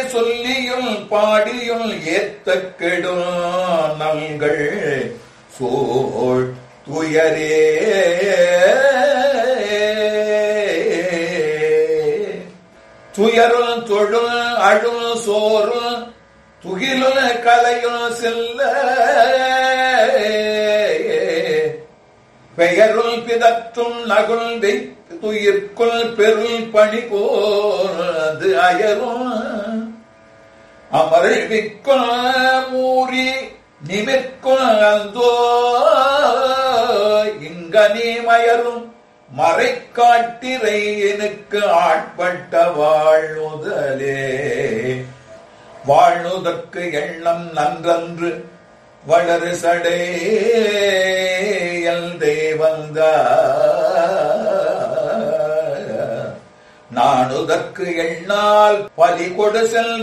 சொல்லியும் பாடியும் ஏத்த கெடும் நங்கள் சோழ் துயரே துயரும் தொழும் அழும் சோறும் துகிலும் கலையும் செல்ல பெயருள் பிதற்றும் நகுல் துயிர்க்குள் பெருள் பணி போது அயரும் அமர்விக்குள் மூறி நிமிர்க்குள் அந்தோ இங்கனே மயரும் மறைக்காட்டிரை எனக்கு ஆட்பட்ட வாழ்நுதலே வாழ்நுதற்கு எண்ணம் நன்றன்று வளரு சடையல் தேவந்த நானுதற்கு எண்ணால் பலி கொடு செல்